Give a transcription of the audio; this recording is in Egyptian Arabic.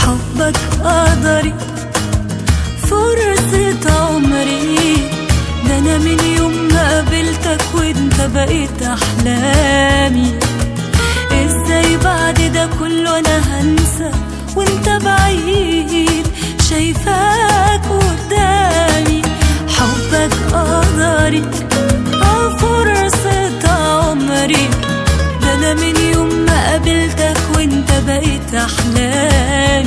حبك قدري فرصة عمري ده أنا من يوم ما قابلتك وانت بقيت أحلامي ازاي بعد ده كله أنا هنسى وانت بعيد شايفاك قدامي حبك قدري اه فرصة عمري ده أنا من يوم ما قابلتك وانت بقيت أحلامي